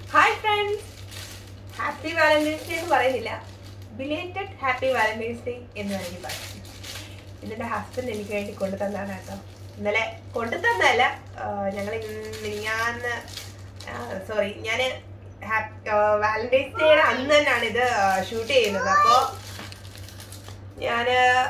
Hi friends happy Valentine's day എന്ന് പറയുന്നില്ല belated happy Valentine's day എന്ന് വേണമെങ്കിൽ പറയാം ഇതെന്റെ ഹസ്ബൻഡ് എനിക്ക് വേണ്ടി കൊണ്ടുതന്നാണ് കേട്ടോ ഇന്നലെ കൊണ്ടുതന്നല്ല ഞങ്ങൾ മിനിഞ്ഞാന്ന് സോറി ഞാൻ വാലന്റൈൻസ് ഡേയുടെ അന്ന് തന്നെയാണ് ഇത് ഷൂട്ട് ചെയ്യുന്നത് അപ്പോൾ ഞാൻ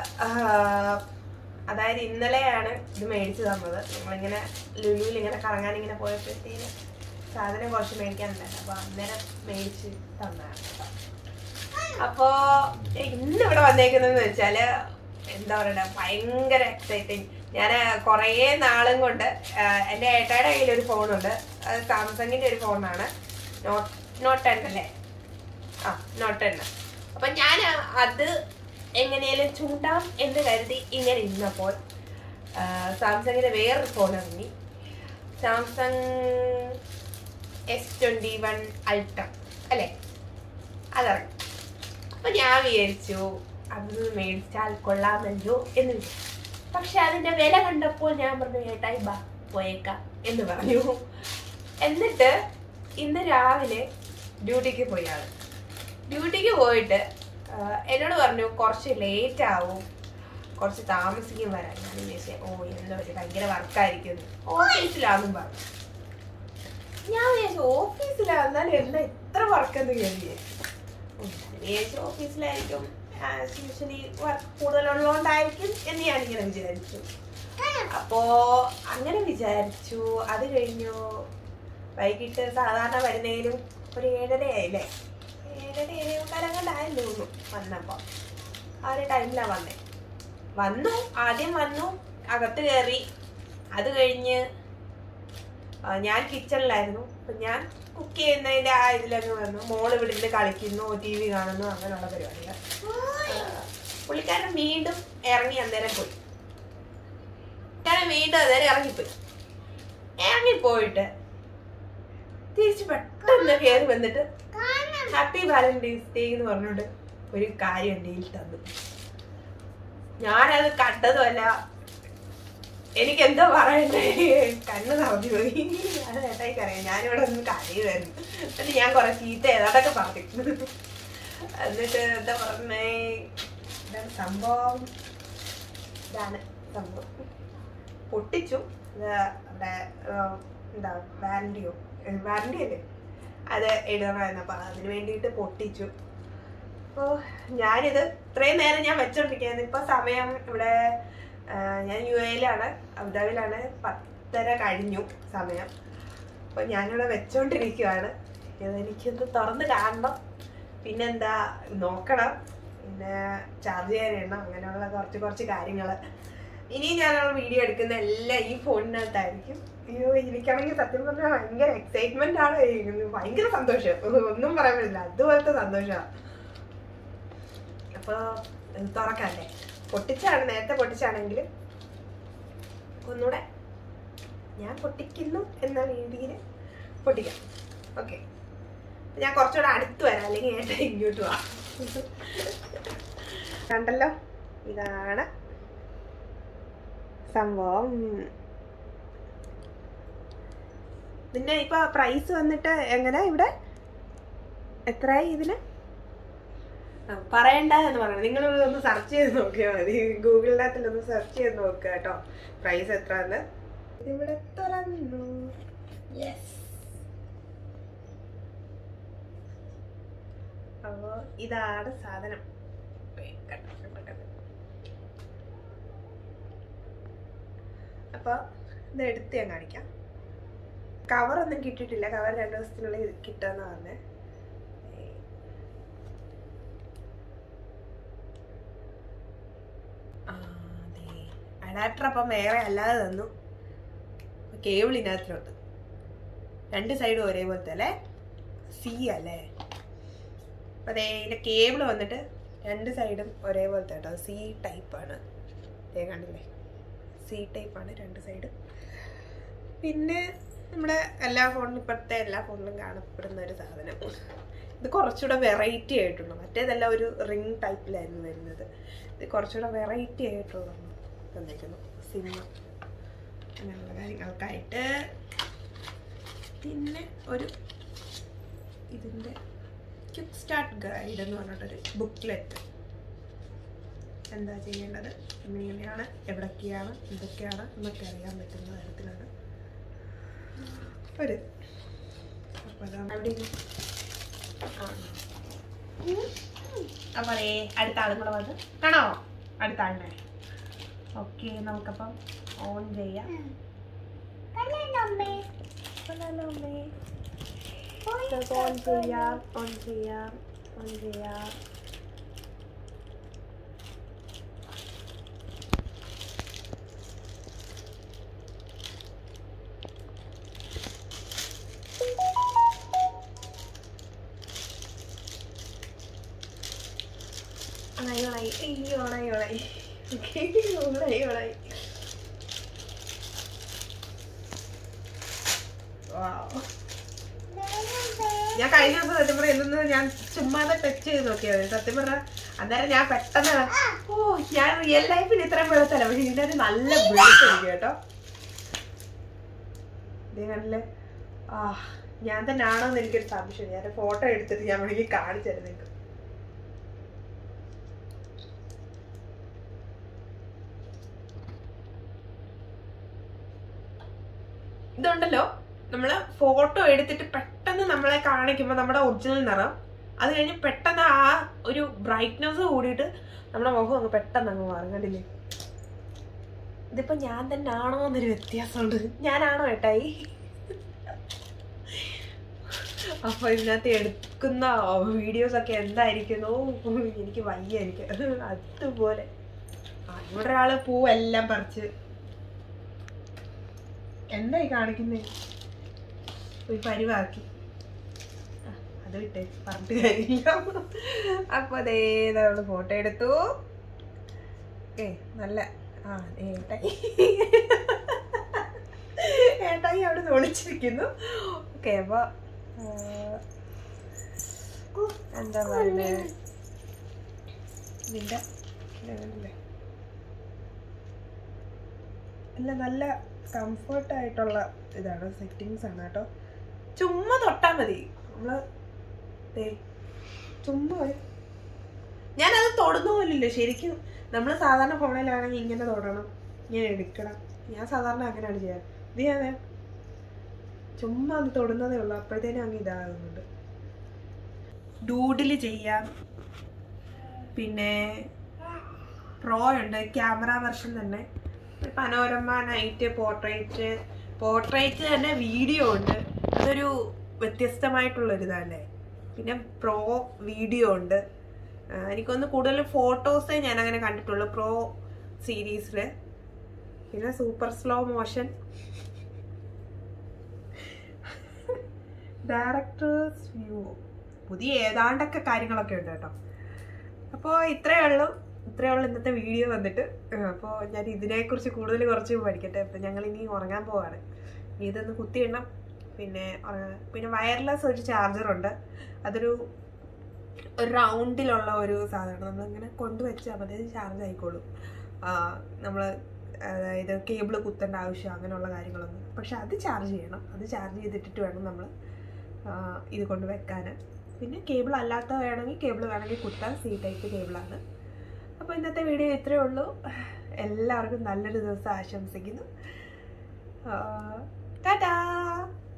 അതായത് ഇന്നലെയാണ് ഇത് മേടിച്ചു തന്നത് ഞങ്ങളിങ്ങനെ ലുലുവിൽ ഇങ്ങനെ കറങ്ങാൻ ഇങ്ങനെ പോയപ്പോഴത്തേന് സാധനം കുറച്ച് മേടിക്കാനുണ്ടായിരുന്നു അപ്പൊ അന്നേരം മേടിച്ച് തന്നതാണ് കേട്ടോ അപ്പോ ഇന്ന് ഇവിടെ വന്നേക്കുന്നതെന്ന് വെച്ചാല് എന്താ പറയണ്ട ഭയങ്കര എക്സൈറ്റിങ് ഞാൻ കുറേ നാളും കൊണ്ട് ആ, എൻ്റെ ഏട്ടായുടെ കയ്യിൽ ഒരു ഫോണുണ്ട് അത് സാംസങ്ങിന്റെ ഒരു ഫോണാണ് നോട്ട് നോട്ട് ടെൻ അല്ലേ ആ നോട്ട് ടെൻ അപ്പൊ ഞാൻ അത് എങ്ങനെയാലും ചൂണ്ടാം എന്ന് കരുതി ഇങ്ങനെ ഇരുന്നപ്പോൾ ആ, സാംസങ്ങിന്റെ വേറൊരു ഫോൺ ഇറങ്ങി Samsung S twenty one ultra അല്ലേ അതിറങ്ങി അപ്പൊ ഞാൻ വിചാരിച്ചു അത് മേടിച്ചാൽ കൊള്ളാമല്ലോ എന്ന് വിചാരിച്ചു പക്ഷെ അതിന്റെ വില കണ്ടപ്പോൾ ഞാൻ പറഞ്ഞു ഏട്ടായി ബാ പോയേക്കാം എന്ന് പറഞ്ഞു എന്നിട്ട് ഇന്ന് രാവിലെ ഡ്യൂട്ടിക്ക് പോയി ആള് ഡ്യൂട്ടിക്ക് പോയിട്ട് ആ, എന്നോട് പറഞ്ഞു കുറച്ച് ലേറ്റ് ആവും കുറച്ച് താമസിക്കും വരാൻ ഞാൻ വിചാരിച്ചു ഓ എന്താ പറ്റി ഭയങ്കര വർക്കായിരിക്കും ഓഫീസിലാണെന്നും പറഞ്ഞു ഞാൻ വിചാരിച്ചു ഓഫീസിലാണെന്നാലും എന്താ ഇത്ര വർക്ക് എന്ന് ഞാൻ വിചാരിച്ചു ഉം, ഞാൻ വിചാരിച്ചു ഓഫീസിലായിരിക്കും യൂഷ്വലി വർക്ക് കൂടുതലുള്ളതുകൊണ്ടായിരിക്കും എന്ന് ഞാനിങ്ങനെ വിചാരിച്ചു അപ്പോ അങ്ങനെ വിചാരിച്ചു അത് കഴിഞ്ഞു വൈകിട്ട് സാധാരണ വരുന്നതിലും ഒരു ഏഴര ആയില്ലേ ഏഴര ഏഴേക്കാലം കൊണ്ടായെന്ന് തോന്നുന്നു വന്നപ്പോ ആ ഒരു ടൈമിലാണ് വന്നേ വന്നു ആദ്യം വന്നു അകത്ത് കയറി അത് കഴിഞ്ഞ് ആ, ഞാൻ കിച്ചണിലായിരുന്നു അപ്പൊ ഞാൻ കുക്ക് ചെയ്യുന്നതിന്റെ ആ ഇതിലങ്ങ് വന്നു മോള് ഇവിടെ ഇരുന്ന് കളിക്കുന്നു ടി വി കാണുന്നു അങ്ങനെയുള്ള പരിപാടികൾ ആ, പുള്ളിക്കാരൻ വീണ്ടും ഇറങ്ങി അന്നേരം പോയി പുള്ളിക്കാരൻ വീണ്ടും അന്നേരം ഇറങ്ങിപ്പോയി ഇറങ്ങിപ്പോയിട്ട് തിരിച്ച് പെട്ടെന്ന് കയറി വന്നിട്ട് ഹാപ്പി വാലന്റൈൻസ് ഡേ എന്ന് പറഞ്ഞോണ്ട് ഒരു കാര്യം എൻ്റെ കയ്യിൽ തന്നു ഞാനത് കണ്ടതുമല്ല എനിക്ക് എന്തോ പറയണ്ടേ കണ്ണ് നിറഞ്ഞു പോയി അത് ഏട്ടായിക്കറിയാം ഞാനിവിടെ ഒന്ന് കരയുമായിരുന്നു എന്നിട്ട് ഞാൻ കുറെ ചീത്ത ഏതാണ്ടൊക്കെ പറഞ്ഞു എന്നിട്ട് എന്താ പറഞ്ഞേ ഇതാണ് സംഭവം ഇതാണ് സംഭവം പൊട്ടിച്ചു ഇത് അവിടെ ആ, എന്താ വാറണ്ടിയോ വാറണ്ടി അല്ലേ അത് എഴുതണമായിരുന്നു അപ്പൊ അതിന് വേണ്ടിയിട്ട് പൊട്ടിച്ചു അപ്പോൾ ഞാനിത് ഇത്രയും നേരം ഞാൻ വെച്ചോണ്ടിരിക്കുന്നത് ഇപ്പൊ സമയം ഇവിടെ ആ, ഞാൻ യു എയിലാണ് അബുദാബിയിലാണ് പത്തര കഴിഞ്ഞു സമയം അപ്പോൾ ഞാനിവിടെ വെച്ചോണ്ടിരിക്കുവാണ് ഇതെനിക്കൊന്ന് തുറന്ന് കാണണം പിന്നെന്താ നോക്കണം പിന്നെ ചാർജ് ചെയ്യാനെണ്ണം അങ്ങനെയുള്ള കുറച്ച് കുറച്ച് കാര്യങ്ങൾ ഇനി ഞാനുള്ള വീഡിയോ എടുക്കുന്ന എല്ലാം ഈ ഫോണിനകത്തായിരിക്കും അയ്യോ എനിക്കാണെങ്കിൽ സത്യം പറഞ്ഞാൽ ഭയങ്കര എക്സൈറ്റ്മെന്റ് ആണ് ഭയങ്കര സന്തോഷം ഒന്നും പറയാൻ പറ്റില്ല അതുപോലത്തെ സന്തോഷമാണ് അപ്പൊ ഇത് തുറക്കല്ലേ പൊട്ടിച്ചാണ് നേരത്തെ പൊട്ടിച്ചാണെങ്കിൽ ഒന്നുകൂടെ ഞാൻ പൊട്ടിക്കുന്നു എന്ന രീതിയിൽ പൊട്ടിക്കാം ഓക്കെ ഞാൻ കുറച്ചുകൂടെ അടുത്ത് വരാം അല്ലെങ്കിൽ ഏട്ടാ ഇങ്ങോട്ട് വാ കണ്ടല്ലോ ഇതാണ് സംഭവം പിന്നെ ഇപ്പൊ പ്രൈസ് വന്നിട്ട് എങ്ങനെ ഇവിടെ എത്രയായി ഇതിന് ആ, പറയണ്ട എന്ന് പറയണം നിങ്ങൾ ഒന്ന് സെർച്ച് ചെയ്ത് നോക്കിയാൽ മതി ഗൂഗിളിനകത്തിൽ ഒന്ന് സെർച്ച് ചെയ്ത് നോക്കുക കേട്ടോ പ്രൈസ് എത്രന്ന് ഇവിടെ തുറന്നു യെസ് അപ്പോ ഇതാണ് സാധനം കണ്ടോ, കണ്ടോ, കണ്ടോ. അപ്പൊ ഇത് എടുത്ത് ഞാൻ കാണിക്കാം കവറൊന്നും കിട്ടിയിട്ടില്ല കവർ രണ്ടു ദിവസത്തിനുള്ളിൽ കിട്ടുമെന്ന് പറഞ്ഞേ അഡാപ്റ്റർ അപ്പം വേറെ അല്ലാതെ തന്നു കേബിൾ ഇതിനകത്തിലോട്ട് രണ്ട് സൈഡും ഒരേപോലത്തെ അല്ലേ സി അല്ലേ അപ്പൊ അതേ ഇതിന്റെ കേബിൾ വന്നിട്ട് രണ്ട് സൈഡും ഒരേപോലത്തെ കേട്ടോ സി ടൈപ്പാണ് ദേ കണ്ടില്ലേ സി ടൈപ്പാണ് രണ്ട് സൈഡ് പിന്നെ നമ്മുടെ എല്ലാ ഫോണിലും ഇപ്പോഴത്തെ എല്ലാ ഫോണിലും കാണപ്പെടുന്ന ഒരു സാധനം ഇത് കുറച്ചുകൂടെ വെറൈറ്റി ആയിട്ടുണ്ട് മറ്റേതെല്ലാം ഒരു റിംഗ് ടൈപ്പിലായിരുന്നു വരുന്നത് ഇത് കുറച്ചുകൂടെ വെറൈറ്റി ആയിട്ടുള്ള തന്നിരിക്കുന്നു സിനിമ അങ്ങനെയുള്ള കാര്യങ്ങൾക്കായിട്ട് പിന്നെ ഒരു ഇതിൻ്റെ ക്വിക്ക് സ്റ്റാർട്ട് ഗൈഡ് എന്ന് പറഞ്ഞിട്ടൊരു ബുക്ക്ലെറ്റ് എന്താ ചെയ്യേണ്ടത് എങ്ങനെയാണ് എവിടൊക്കെയാണ് എന്തൊക്കെയാണ് എന്നൊക്കെ അറിയാൻ പറ്റുന്ന തരത്തിലാണ് ഒരു അപ്പോൾ അതാണ് അവിടെ ഇരി. ആ. അപ്പോൾ അതേ അടുത്ത ആളും കൂടെ വന്ന് കാണോ അടുത്ത ആളിനെ ഓക്കെ നമുക്കപ്പം ഓൺ ചെയ്യാം കൊള്ളാലോ അമ്മേ നമുക്ക് ഓൺ ചെയ്യാം ഓൺ ചെയ്യാം ഓൺ ചെയ്യാം ഓണായി ഓണായി അയ്യോ ഓണായി ഓണായി ഓണായി ഓണായി വാവ് ഞാൻ കഴിഞ്ഞ ദിവസം സത്യം പറഞ്ഞ ഇന്ന് ഞാൻ ചുമ്മാതെ ടച്ച് ചെയ്ത് നോക്കിയത് സത്യം പറഞ്ഞ അന്നേരം ഞാൻ പെട്ടെന്ന് ഓ ഞാൻ റിയൽ ലൈഫിൽ ഇത്രയും വെളുത്തല്ല പക്ഷെ ഇതിനൊരു നല്ല വെളുത്തെനിക്ക് കേട്ടോ ഇത് നല്ല ആ ഞാൻ തന്നെ ആണോ എന്ന് എനിക്കൊരു സംശയം ഞാൻ ഫോട്ടോ എടുത്തിട്ട് ഞാൻ വേണമെങ്കിൽ കാണിച്ചു തരാം നിങ്ങൾക്ക് ഇതുണ്ടല്ലോ നമ്മള് ഫോട്ടോ എടുത്തിട്ട് പെട്ടെന്ന് നമ്മളെ കാണിക്കുമ്പോൾ നമ്മുടെ ഒറിജിനൽ നിറം അത് കഴിഞ്ഞ് പെട്ടെന്ന് ആ ഒരു ബ്രൈറ്റ്നെസ് കൂടിയിട്ട് നമ്മുടെ മുഖം അങ്ങ് പെട്ടെന്ന് അങ്ങ് മാറും കണ്ടില്ലേ ഇതിപ്പോ ഞാൻ തന്നെ ആണോ എന്നൊരു വ്യത്യാസമുണ്ട് ഞാനാണോ ഏട്ടായി അപ്പൊ ഇതിനകത്ത് എടുക്കുന്ന വീഡിയോസ് ഒക്കെ എന്തായിരിക്കുന്നു എനിക്ക് വയ്യ എനിക്ക് അതുപോലെ ആ, ഇവിടെ ഒരാള് പൂവെല്ലാം പറിച്ച് എന്തായി കാണിക്കുന്നേ ഒരു പരിവാക്കി ആ, അത് വിട്ടേ പറഞ്ഞിട്ട് കാര്യമില്ല അപ്പൊ അതേ നമ്മള് ഫോട്ടോ എടുത്തു ഏ നല്ല ആ ഏട്ടായി ഏട്ടായി അവിടെ നിന്ന് ഒളിച്ചിരിക്കുന്നു ഓക്കെ അപ്പൊ ആ, എന്താ പറയുന്നേ നിന്റെ ഇതല്ലേ? അല്ല നല്ല കംഫർട്ട് ആയിട്ടുള്ള ഇതാണ് സെറ്റിങ്സ് ആണ് കേട്ടോ ചുമ്മാ തൊട്ടാ മതി നമ്മള് ദേ, ചുമ്മാ ഒരു- ഞാനത് തൊടുന്ന പോലില്ല ശരിക്കും നമ്മൾ സാധാരണ ഫോണിലാണെങ്കിൽ ഇങ്ങനെ തൊടണം ഇങ്ങനെ എടുക്കണം ഞാൻ സാധാരണ അങ്ങനെയാണ് ചെയ്യാറ് ഇത് ഞാൻ ദേ ചുമ്മാ അത് തൊടുന്നതേ ഉള്ളൂ അപ്പോഴത്തേനും അങ്ങ് ഇതാകുന്നുണ്ട് ഡൂഡിൽ ചെയ്യാം പിന്നെ പ്രോ ഉണ്ട് ക്യാമറ വെർഷൻ തന്നെ പനോരമ നൈറ്റ് പോർട്രേറ്റ് പോർട്രേറ്റ് തന്നെ വീഡിയോ ഉണ്ട് അതൊരു വ്യത്യസ്തമായിട്ടുള്ളൊരിതല്ലേ പിന്നെ പ്രോ വീഡിയോ ഉണ്ട് ആ, എനിക്കൊന്ന് കൂടുതൽ ഫോട്ടോസേ ഞാൻ അങ്ങനെ കണ്ടിട്ടുള്ളൂ പ്രോ സീരീസിൽ പിന്നെ super slow motion director's view പുതിയ ഏതാണ്ടൊക്കെ കാര്യങ്ങളൊക്കെ ഉണ്ട് കേട്ടോ അപ്പോൾ ഇത്രയേ ഉള്ളൂ ഇത്രയേ ഉള്ളൂ ഇന്നത്തെ വീഡിയോ വന്നിട്ട് അപ്പോൾ ഞാൻ ഇതിനെക്കുറിച്ച് കൂടുതൽ കുറച്ച് പഠിക്കട്ടെ അപ്പം ഞങ്ങൾ ഇനി ഉറങ്ങാൻ പോവാണ് ഇനി ഇതൊന്ന് കുത്തിയിടണം പിന്നെ ഉറങ്ങാൻ- പിന്നെ വയർലെസ് ഒരു ചാർജറുണ്ട് അതൊരു ഒരു റൗണ്ടിലുള്ള ഒരു സാധനം നമ്മളിങ്ങനെ കൊണ്ടുവച്ചാൽ മതി അത് ചാർജ് ആയിക്കോളും നമ്മൾ അതായത് കേബിൾ കുത്തേണ്ട ആവശ്യം അങ്ങനെയുള്ള കാര്യങ്ങളൊന്നും പക്ഷെ അത് ചാർജ് ചെയ്യണം അത് ചാർജ് ചെയ്തിട്ടിട്ട് വേണം നമ്മൾ ഇത് കൊണ്ട് വെക്കാൻ പിന്നെ കേബിൾ അല്ലാത്ത വേണമെങ്കിൽ കേബിൾ വേണമെങ്കിൽ കുത്താൻ സി ടൈപ്പ് കേബിളാണ് അപ്പോൾ ഇന്നത്തെ വീഡിയോ ഇത്രയേ ഉള്ളൂ എല്ലാവർക്കും നല്ലൊരു ദിവസം ആശംസിക്കുന്നു ടാറ്റാ